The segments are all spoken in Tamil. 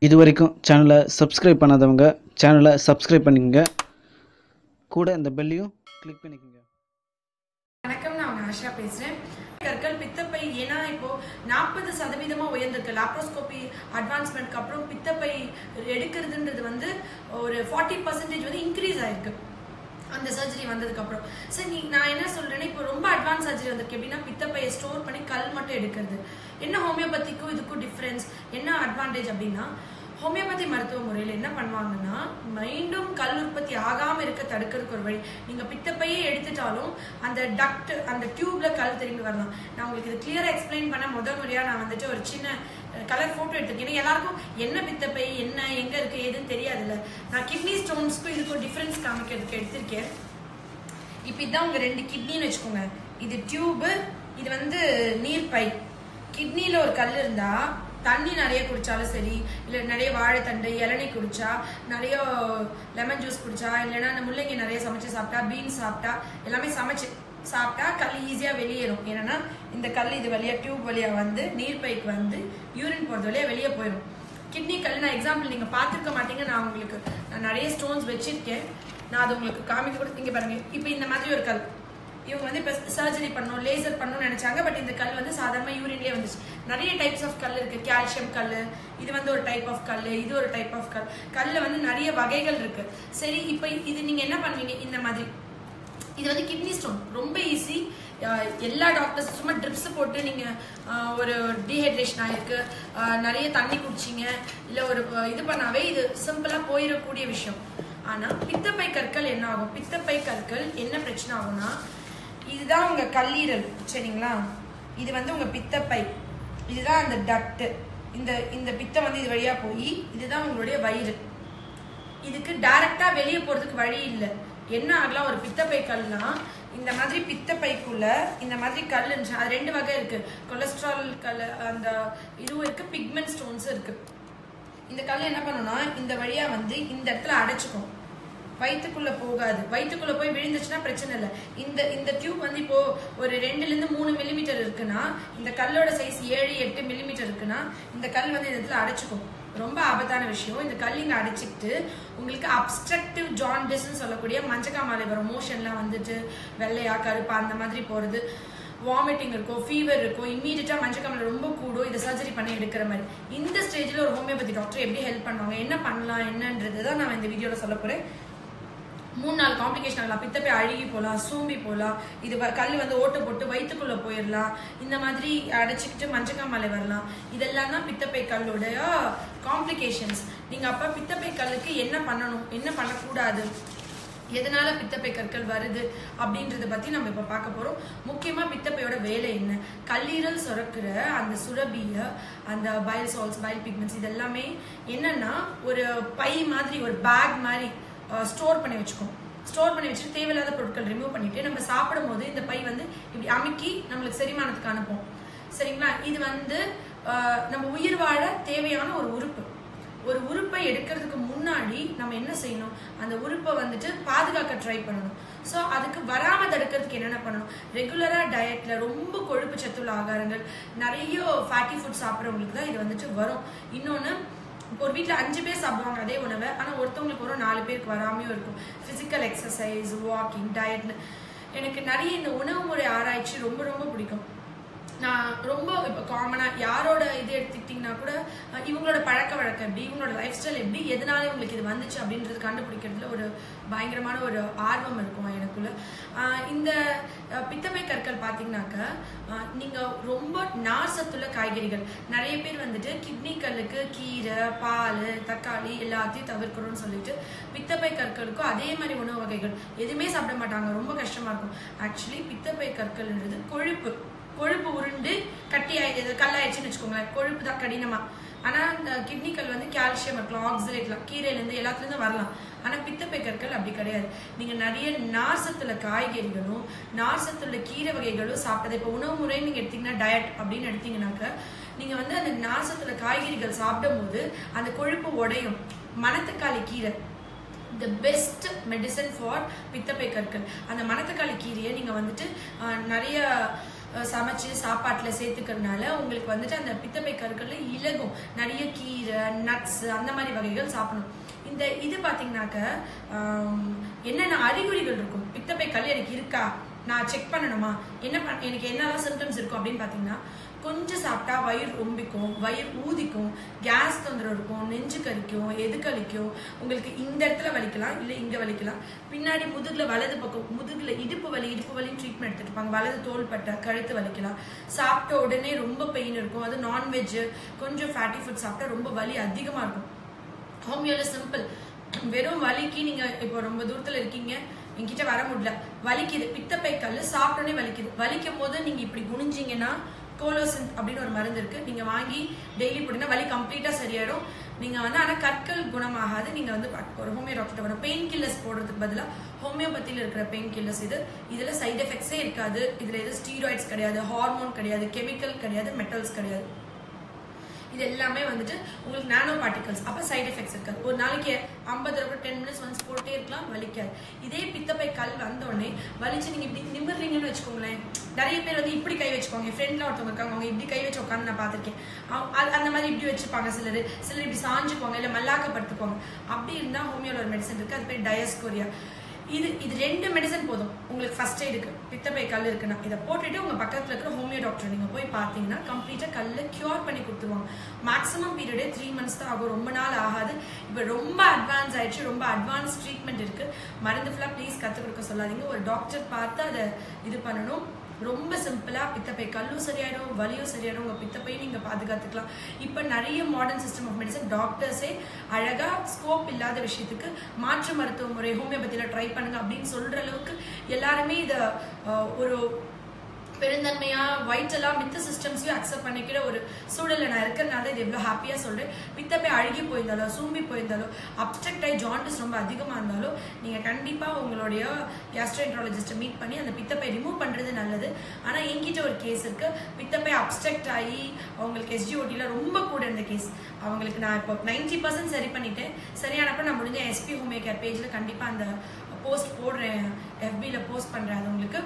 இது வரைக்கும் சேனலை சப்ஸ்கிரைப் பண்ணாதவங்க சேனலை சப்ஸ்கிரைப் பண்ணிக்கங்க கூட இந்த பெல்லையும் கிளிக் பண்ணிக்கோங்க வணக்கம் நான் உங்க ஆஷா பேசுறேன் கற்கள் பித்தப்பை ஏன்னா இப்போ நாற்பது சதவீதமா உயர்ந்திருக்கு லாப்ரோஸ்கோபி அட்வான்ஸ்மெண்ட்க்கு அப்புறம் பித்தப்பை எடுக்கிறதுன்றது வந்து ஒரு ஃபார்ட்டி பர்சன்டேஜ் வந்து இன்க்ரீஸ் ஆயிருக்கு அந்த சர்ஜரி வந்ததுக்கு அப்புறம் சரி நீ நான் என்ன சொல்றேன்னா இப்போ ரொம்ப அட்வான்ஸ் சர்ஜரி வந்திருக்கு எப்படின்னா பித்தப்பையை ஸ்டோர் பண்ணி கல் மட்டும் எடுக்கிறது என்ன ஹோமியோபதிக்கும் இதுக்கும் டிஃப்ரென்ஸ் என்ன அட்வான்டேஜ் அப்படின்னா ஹோமியோபதி மருத்துவ முறையில் என்ன பண்ணுவாங்கன்னா மீண்டும் கல் உற்பத்தி ஆகாம இருக்க தடுக்கிறதுக்கு ஒரு வழி நீங்க பித்தப்பையே எடுத்துட்டாலும் அந்த டக்ட் அந்த டியூப்ல கல் திரும்பி வரலாம் நான் உங்களுக்கு இது கிளியரா எக்ஸ்பிளைன் பண்ண முதல் முறையா நான் வந்துட்டு ஒரு சின்ன கலர் போட்டோ எடுத்திருக்கேன் ஏன்னா எல்லாருக்கும் என்ன பித்தப்பை என்ன எங்க இருக்கு எதுன்னு தெரியாதுல்ல நான் கிட்னி ஸ்டோன்ஸ்க்கும் இதுக்கும் டிஃபரன்ஸ் காமிக்கிறதுக்கு எடுத்திருக்கேன் இப்போ இதான் உங்க ரெண்டு கிட்னின்னு வச்சுக்கோங்க இது டியூபு இது வந்து நீர்ப்பை கிட்னில ஒரு கல் இருந்தா தண்ணி நிறைய குடிச்சாலும் சரி இல்ல நிறைய வாழைத்தண்டு இளநீ குடிச்சா நிறைய லெமன் ஜூஸ் குடிச்சா இல்லைன்னா இந்த முள்ளங்கி நிறைய சமைச்சு சாப்பிட்டா பீன்ஸ் சாப்பிட்டா எல்லாமே சமைச்சு சாப்பிட்டா கல் ஈஸியா வெளியேறும் ஏன்னா இந்த கல் இது வழியா டியூப் வழியா வந்து நீர்ப்பைக்கு வந்து யூரின் போறது வழியா வெளியே போயிடும் கிட்னி கல் நான் எக்ஸாம்பிள் நீங்க பார்த்துருக்க மாட்டீங்க நான் உங்களுக்கு நான் நிறைய ஸ்டோன்ஸ் வச்சிருக்கேன் நான் அது உங்களுக்கு காமிக்க கூட இங்க பாருங்க இப்போ இந்த மாதிரி ஒரு கல் இவங்க வந்து இப்போ சர்ஜரி பண்ணணும் லேசர் பண்ணணும்னு நினைச்சாங்க பட் இந்த கல் வந்து சாதாரண யூரின்லேயே வந்துச்சு நிறைய டைப்ஸ் ஆஃப் கல் இருக்கு கால்சியம் கல் இது வந்து ஒரு டைப் ஆஃப் கல் இது ஒரு டைப் ஆஃப் கல் கல்ல வந்து நிறைய வகைகள் இருக்கு சரி இப்போ இது நீங்க என்ன பண்ணுவீங்க இந்த மாதிரி இது வந்து கிட்னி ஸ்டோன் ரொம்ப ஈஸி எல்லா டாக்டர்ஸ் சும்மா ட்ரிப்ஸ் போட்டு நீங்க ஆஹ், ஒரு டீஹைட்ரேஷன் ஆயிருக்கு ஆஹ், நிறைய தண்ணி குடிச்சீங்க இல்ல ஒரு ஆஹ், இது பண்ணாவே இது சிம்பிளா போயிடக்கூடிய விஷயம் ஆனா பித்தப்பை கற்கள் என்ன ஆகும் பித்தப்பை கற்கள் என்ன பிரச்சனை ஆகும்னா இதுதான் உங்க கல்லீரல் சரிங்களா இது வந்து உங்க பித்தப்பை இதுதான் அந்த டக்ட் இந்த இந்த பித்தம் வந்து இது வழியா போய் இதுதான் உங்களுடைய வயிறு இதுக்கு டைரக்டா வெளியே போறதுக்கு வழி இல்லை என்ன ஆகலாம் ஒரு பித்தப்பை கல்னா இந்த மாதிரி பித்தப்பைக்குள்ள இந்த மாதிரி கல் இருந்துச்சு அது ரெண்டு வகை இருக்கு கொலஸ்ட்ரால் கல் அந்த இதுவும் இருக்கு பிக்மெண்ட் ஸ்டோன்ஸ் இருக்கு இந்த கல் என்ன பண்ணும்னா இந்த வழியா வந்து இந்த இடத்துல அடைச்சுக்கும் வயிற்றுக்குள்ள போகாது வயிற்றுக்குள்ள போய் விழுந்துச்சுன்னா பிரச்சனை இல்லை இந்த இந்த டியூப் வந்து இப்போ ஒரு ரெண்டுல இருந்து மூணு மில்லிமீட்டர் இருக்குன்னா இந்த கல்லோட சைஸ் ஏழு எட்டு மில்லிமீட்டர் இருக்குன்னா இந்த கல் வந்து இந்த இடத்துல அடைச்சுக்கும் ரொம்ப ஆபத்தான விஷயம் இந்த கல் இங்க அடைச்சிக்கிட்டு உங்களுக்கு அப்ஸ்ட்ரக்டிவ் ஜாண்டிஸ்ன்னு சொல்லக்கூடிய மஞ்சக்காமலை வரும் மோஷன்லாம் வந்துட்டு வெள்ளையா கருப்பா அந்த மாதிரி போறது வாமிட்டிங் இருக்கும் ஃபீவர் இருக்கும் இம்மீடியட்டா மஞ்சக்காமலை ரொம்ப கூடும் இதை சர்ஜரி பண்ணி எடுக்கிற மாதிரி இந்த ஸ்டேஜ்ல ஒரு ஹோமியோபதி டாக்டர் எப்படி ஹெல்ப் பண்ணுவாங்க என்ன பண்ணலாம் என்னன்றது தான் நான் இந்த வீடியோல சொல்ல போறேன் மூணு நாலு காம்ப்ளிகேஷன் ஆகலாம் பித்தப்பை அழுகி போகலாம் சூம்பி போகலாம் இது வ- கல் வந்து ஓட்டு போட்டு வயிற்றுக்குள்ள போயிடலாம் இந்த மாதிரி அடைச்சிக்கிட்டு மஞ்சக்காமலை வரலாம் இதெல்லாம் தான் பித்தப்பை கல்லுடைய காம்ப்ளிகேஷன்ஸ் நீங்க அப்ப பித்தப்பை கல்லுக்கு என்ன பண்ணணும் என்ன பண்ணக்கூடாது எதனால பித்தப்பை கற்கள் வருது அப்படின்றத பத்தி நம்ம இப்ப பார்க்க போறோம் முக்கியமா பித்தப்பையோட வேலை என்ன கல்லீரல் சுரக்கிற அந்த சுரபிய அந்த பயல் சால்ஸ் பயல் பிக்மெண்ட்ஸ் இது எல்லாமே என்னன்னா ஒரு பை மாதிரி ஒரு பேக் மாதிரி ஸ்டோர் பண்ணி வச்சுக்கோம் ஸ்டோர் பண்ணி வச்சுட்டு தேவையில்லாத பொருட்கள் ரிமூவ் பண்ணிட்டு நம்ம சாப்பிடும் போது இந்த பை வந்து இப்படி அமுக்கி நம்மளுக்கு செரிமானத்துக்கு அனுப்பும் சரிங்களா இது வந்து ஆஹ், நம்ம உயிர் வாழ தேவையான ஒரு உறுப்பு ஒரு உறுப்பை எடுக்கிறதுக்கு முன்னாடி நம்ம என்ன செய்யணும் அந்த உறுப்பை வந்துட்டு பாதுகாக்க ட்ரை பண்ணணும் ஸோ அதுக்கு வராம தடுக்கிறதுக்கு என்னென்ன பண்ணணும் ரெகுலரா டயட்ல ரொம்ப கொழுப்பு சத்துள்ள ஆகாரங்கள் நிறைய ஃபேட்டி ஃபுட் சாப்பிட்றவங்களுக்கு தான் இது வந்துட்டு வரும் இன்னொன்று இப்போ ஒரு வீட்டில் அஞ்சு பேர் சாப்பிடுவாங்க அதே உணவை ஆனால் ஒருத்தவங்களுக்கு வரும் நாலு பேருக்கு வராமையும் இருக்கும் ஃபிசிக்கல் எக்ஸசைஸ் வாக்கிங் டயட்னு எனக்கு நிறைய இந்த உணவு முறை ஆராய்ச்சி ரொம்ப ரொம்ப பிடிக்கும் நான் ரொம்ப இப்போ காமனாக யாரோட இது எடுத்துக்கிட்டிங்கன்னா கூட அஹ், இவங்களோட பழக்க வழக்கம் எப்படி இவங்களோட லைஃப் ஸ்டைல் எப்படி எதனால இவங்களுக்கு இது வந்துச்சு அப்படின்றது கண்டுபிடிக்கிறதுல ஒரு பயங்கரமான ஒரு ஆர்வம் இருக்கும் எனக்குள்ள அஹ், இந்த அஹ், பித்தப்பை கற்கள் பார்த்தீங்கன்னாக்க அஹ், நீங்க ரொம்ப நார் சத்துள்ள காய்கறிகள் நிறைய பேர் வந்துட்டு கிட்னி கல்லுக்கு கீரை பால் தக்காளி எல்லாத்தையும் தவிர்க்கணும்னு சொல்லிட்டு பித்தப்பை கற்களுக்கும் அதே மாதிரி உணவு வகைகள் எதுவுமே சாப்பிட மாட்டாங்க ரொம்ப கஷ்டமா இருக்கும் ஆக்சுவலி பித்தப்பை கற்கள்ன்றது கொழுப்பு கொழுப்பு உருண்டு கட்டி ஆயிடுது கல்லாயிடுச்சுன்னு வச்சுக்கோங்களேன் கொழுப்பு தான் கடினமா ஆனா இந்த கிட்னி கல் வந்து கால்சியம் இருக்கலாம் ஆக்சிலேட்லாம் கீரையில இருந்து எல்லாத்துல இருந்து வரலாம் ஆனா பித்தப்பை கற்கள் அப்படி கிடையாது நீங்க நிறைய நார்சத்துள்ள காய்கறிகளும் நார்சத்துள்ள கீரை வகைகளும் சாப்பிட்டது இப்போ உணவு முறை நீங்க எடுத்தீங்கன்னா டயட் அப்படின்னு எடுத்தீங்கன்னாக்க நீங்க வந்து அந்த நார்சத்துள்ள காய்கறிகள் சாப்பிடும்போது அந்த கொழுப்பு உடையும் மணத்தக்காளி கீரை த பெஸ்ட் மெடிசன் ஃபார் பித்தப்பை கற்கள் அந்த மணத்தக்காளி கீரையை நீங்கள் வந்துட்டு ஆஹ், நிறைய அஹ், சமைச்சு சாப்பாட்டில் சேர்த்துக்கிறதுனால உங்களுக்கு வந்துட்டு அந்த பித்தப்பை கற்கள்ல இலகும் நிறைய கீரை நட்ஸ் அந்த மாதிரி வகைகள் சாப்பிடணும் இந்த இது பார்த்தீங்கன்னாக்க ஆம், என்னென்ன அறிகுறிகள் இருக்கும் பித்தப்பை கல் எனக்கு இருக்கா நான் செக் பண்ணணுமா என்ன பண்ண எனக்கு என்னெல்லாம் சிம்டம்ஸ் இருக்கும் அப்படின்னு பார்த்தீங்கன்னா கொஞ்சம் சாப்பிட்டா வயிறு ரொம்பிக்கும் வயிறு ஊதிக்கும் கேஸ் தொந்தரவு இருக்கும் நெஞ்சு கரிக்கும் எது கலிக்கும் உங்களுக்கு இந்த இடத்துல வலிக்கலாம் இல்லை இங்கே வலிக்கலாம் பின்னாடி முதுகுல வலது பக்கம் முதுகுல இடுப்பு வலி இடுப்பு வலின்னு ட்ரீட்மெண்ட் எடுத்துட்டு இருப்பாங்க வலது தோள்பட்டை கழுத்து வலிக்கலாம் சாப்பிட்ட உடனே ரொம்ப பெயின் இருக்கும் அது நான்வெஜ் கொஞ்சம் ஃபேட்டி ஃபுட் சாப்பிட்டா ரொம்ப வலி அதிகமாக இருக்கும் ஹோமியோல சிம்பிள் வெறும் வலிக்கு நீங்க இப்போ ரொம்ப தூரத்துல இருக்கீங்க என்கிட்ட வர முடியல வலிக்குது பித்தப்பை கல் சாப்பிட்டோன்னே வலிக்குது வலிக்கும் போது நீங்க இப்படி குனிஞ்சீங்கன்னா கோலோசின் அப்படின்னு ஒரு மருந்து இருக்கு நீங்க வாங்கி டெய்லி போட்டீங்கன்னா வலி கம்ப்ளீட்டா சரியாயிடும் நீங்க வந்து ஆனா கற்கள் குணமாகாது நீங்க வந்து ஒரு ஹோமியோ டாக்டர் வரும் பெயின் கில்லர்ஸ் போடுறதுக்கு பதிலா ஹோமியோபதியில் இருக்கிற பெயின் கில்லர்ஸ் இது இதுல சைடு எஃபெக்ட்ஸே இருக்காது இதுல எதுவும் ஸ்டீராய்ட்ஸ் கிடையாது ஹார்மோன் கிடையாது கெமிக்கல் கிடையாது மெட்டல்ஸ் கிடையாது இது எல்லாமே வந்துட்டு உங்களுக்கு நானோ பார்ட்டிகல்ஸ் அப்போ சைடு எஃபெக்ட்ஸ் இருக்காது ஒரு நாளைக்கு ஐம்பது ரூபாய் டென் மினிட்ஸ் ஒன்ஸ் போட்டே இருக்கலாம் வலிக்காது இதே பித்தப்பை கல் வந்தோடனே வலிச்சு நீங்க இப்படி நிமிர்றீங்கன்னு வச்சுக்கோங்களேன் நிறைய பேர் வந்து இப்படி கை வச்சுக்கோங்க ஃப்ரெண்ட்ல ஒருத்தவங்க இருக்காங்க அவங்க இப்படி கை வச்சு உட்காந்து நான் பார்த்திருக்கேன் அவ- அது- அந்த மாதிரி இப்படி வச்சுப்பாங்க சிலர் சிலர் இப்படி சாஞ்சுக்குவாங்க இல்லை மல்லாக்கப்படுத்துக்குவாங்க அப்படி இருந்தால் ஹோமியோல ஒரு மெடிசன் இருக்கு அது பேர் டயஸ்கோரியா இது இது ரெண்டு மெடிசன் போதும் உங்களுக்கு ஃபர்ஸ்ட் எய்டுக்கு பித்தப்பை கல் இருக்குன்னா இதை போட்டுட்டு உங்க பக்கத்துல இருக்கிற ஹோமியோ டாக்டர் நீங்க போய் பார்த்தீங்கன்னா கம்ப்ளீட்டா கல்ல கியூர் பண்ணி கொடுத்துருவாங்க மேக்ஸிமம் பீரியடே த்ரீ மந்த்ஸ் தான் ஆகும் ரொம்ப நாள் ஆகாது இப்போ ரொம்ப அட்வான்ஸ் ஆயிடுச்சு ரொம்ப அட்வான்ஸ் ட்ரீட்மெண்ட் இருக்கு மருந்து ஃபுல்லாக ப்ளீஸ் கற்றுக் கொடுக்க சொல்லாதீங்க ஒரு டாக்டர் பார்த்து அதை இது பண்ணணும் ரொம்ப சிம்பிளா பித்தப்பை கல்லும் சரியாயிடும் வலியும் சரியாயிடும் உங்க பித்தப்பையும் நீங்க பாதுகாத்துக்கலாம் இப்போ நிறைய மாடர்ன் சிஸ்டம் ஆஃப் மெடிசன் டாக்டர்ஸே அழகா ஸ்கோப் இல்லாத விஷயத்துக்கு மாற்று மருத்துவ முறை ஹோமியோபதியில ட்ரை பண்ணுங்க அப்படின்னு சொல்ற அளவுக்கு எல்லாருமே இத அஹ், ஒரு பெருந்தன்மையா வைட்டலா மித்த சிஸ்டம்ஸையும் அக்செப்ட் பண்ணிக்கிற ஒரு சூழல்ல நான் இருக்கிறதுனால இது எவ்வளவு ஹாப்பியா சொல்றேன் பித்தப்பை அழுகி போயிருந்தாலோ சூம்பி போயிருந்தாலோ அப்டக்ட் ஆகி ஜாண்டிஸ் ரொம்ப அதிகமா இருந்தாலும் நீங்க கண்டிப்பா உங்களுடைய கேஸ்ட்ரோஎன்ட்ராலஜிஸ்ட்டை மீட் பண்ணி அந்த பித்தப்பை ரிமூவ் பண்றது நல்லது ஆனா என்கிட்ட ஒரு கேஸ் இருக்கு பித்தப்பை அப்டக்ட் ஆகி அவங்களுக்கு எஸ்டிஓடியில் ரொம்ப கூட இருந்த கேஸ் அவங்களுக்கு நான் இப்போ நைன்டி பர்சன்ட் சரி பண்ணிட்டேன் சரியானப்ப நான் முடிஞ்ச எஸ்பி ஹோமியோ கேர் பேஜில் கண்டிப்பா அந்த போஸ்ட் போடுறேன் FB-ல போஸ்ட் பண்றேன் அது உங்களுக்கு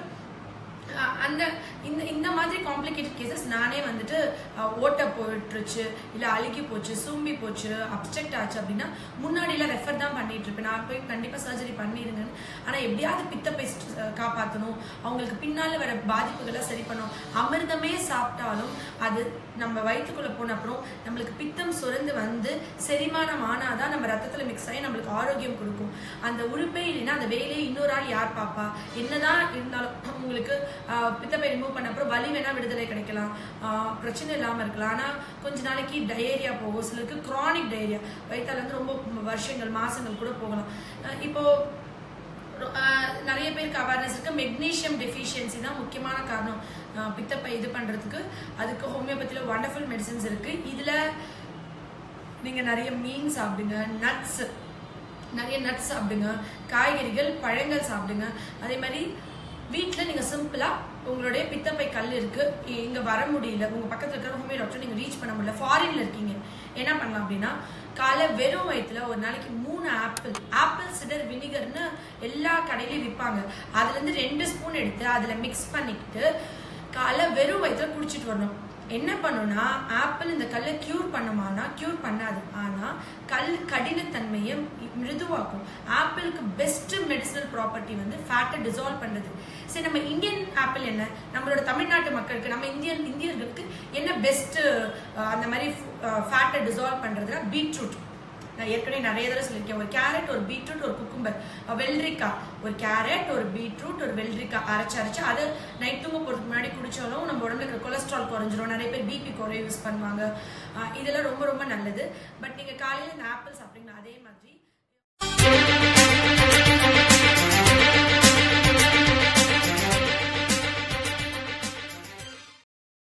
அஹ் அந்த இந்த இந்த மாதிரி காம்ப்ளிகேட்டட் கேசஸ் நானே வந்துட்டு அஹ், ஓட்டை போட்டுருச்சு இல்லை அழுகி போச்சு சூம்பி போச்சு அப்செக்ட் ஆச்சு அப்படின்னா முன்னாடிலாம் ரெஃபர் தான் பண்ணிட்டு இருப்பேன் நான் போய் கண்டிப்பாக சர்ஜரி பண்ணிடுங்கன்னு ஆனால் எப்படியாவது பித்தப்பை அஹ், காப்பாற்றணும் அவங்களுக்கு பின்னால் வர பாதிப்புகளை சரி பண்ணணும் அமிர்தமே சாப்பிட்டாலும் அது நம்ம வயிற்றுக்குள்ளே போன அப்புறம் நம்மளுக்கு பித்தம் சுரந்து வந்து செரிமானம் ஆனாதான் நம்ம ரத்தத்தில் மிக்ஸ் ஆகி நம்மளுக்கு ஆரோக்கியம் கொடுக்கும் அந்த உறுப்பே இல்லைன்னா அந்த வேலையை இன்னொரு ஆள் யார் பாப்பா என்னதான் இருந்தாலும் உங்களுக்கு ஆஹ், பித்தப்பை ரிமூவ் பண்ண அப்புறம் வலி வேணா விடுதலை கிடைக்கலாம் ஆஹ், பிரச்சனை இல்லாமல் இருக்கலாம் ஆனால் கொஞ்ச நாளைக்கு டயேரியா போகும் சிலருக்கு க்ரானிக் டயேரியா வயிற்றால வந்து ரொம்ப வருஷங்கள் மாசங்கள் கூட போகலாம் ஆஹ், இப்போ ஆஹ் நிறைய பேருக்கு அவேர்னஸ் இருக்கு மெக்னீஷியம் டெஃபிஷியன்சி தான் முக்கியமான காரணம் ஆஹ் பித்தப்பை இது பண்றதுக்கு அதுக்கு ஹோமியோபதியில் வண்டர்ஃபுல் மெடிசன்ஸ் இருக்கு இதுல நீங்க நிறைய மீன் சாப்பிடுங்க நட்ஸ் நிறைய நட்ஸ் சாப்பிடுங்க காய்கறிகள் பழங்கள் சாப்பிடுங்க அதே மாதிரி வீட்டில் நீங்கள் சிம்பிளாக உங்களுடைய பித்தப்பை கல் இருக்கு இ- இங்க வர முடியல உங்க பக்கத்துல இருக்கிற ஹோமியோ டாக்டர் நீங்க ரீச் பண்ண முடியல ஃபாரின்ல இருக்கீங்க என்ன பண்ணலாம் அப்படின்னா காலை வெறும் வயிற்றுல ஒரு நாளைக்கு மூணு ஆப்பிள் ஆப்பிள் சிடர் வினிகர்னு எல்லா கடையிலயும் விற்பாங்க அதுல இருந்து ரெண்டு ஸ்பூன் எடுத்து அதுல மிக்ஸ் பண்ணிக்கிட்டு காலை வெறும் வயிற்றுல குடிச்சிட்டு வரணும் என்ன பண்ணுனா ஆப்பிள் இந்த கல்லை கியூர் பண்ணுமானா கியூர் பண்ணாது ஆனா கல் கடினத்தன்மையை மிருதுவாக்கும் ஆப்பிளுக்கு பெஸ்ட் மெடிசனல் ப்ராப்பர்ட்டி வந்து ஃபேட்டை டிசால்வ் பண்றது சரி நம்ம இந்தியன் ஆப்பிள் என்ன நம்மளோட தமிழ்நாட்டு மக்களுக்கு நம்ம இந்தியன் இந்தியர்களுக்கு என்ன பெஸ்ட் அந்த மாதிரி ஃபேட்டை டிசால்வ் பண்றதுனா பீட்ரூட் நான் ஏற்கனவே நிறைய தடவை சொல்லியிருக்கேன் ஒரு கேரட் ஒரு பீட்ரூட் ஒரு குக்கும்பர் வெள்ளரிக்காய் ஒரு கேரட் ஒரு பீட்ரூட் ஒரு வெள்ளரிக்காய் அரைச்சு அரைச்சு அது நைட் தூங்க போகிறதுக்கு முன்னாடி குடிச்சாலும் நம்ம உடம்புல இருக்க கொலஸ்ட்ரால் குறைஞ்சிரும் நிறைய பேர் பிபி குறைய யூஸ் பண்ணுவாங்க அஹ் இதெல்லாம் ரொம்ப ரொம்ப நல்லது பட் நீங்கள் காலையில் இந்த ஆப்பிள் சாப்பிட்டீங்கன்னா அதே மாதிரி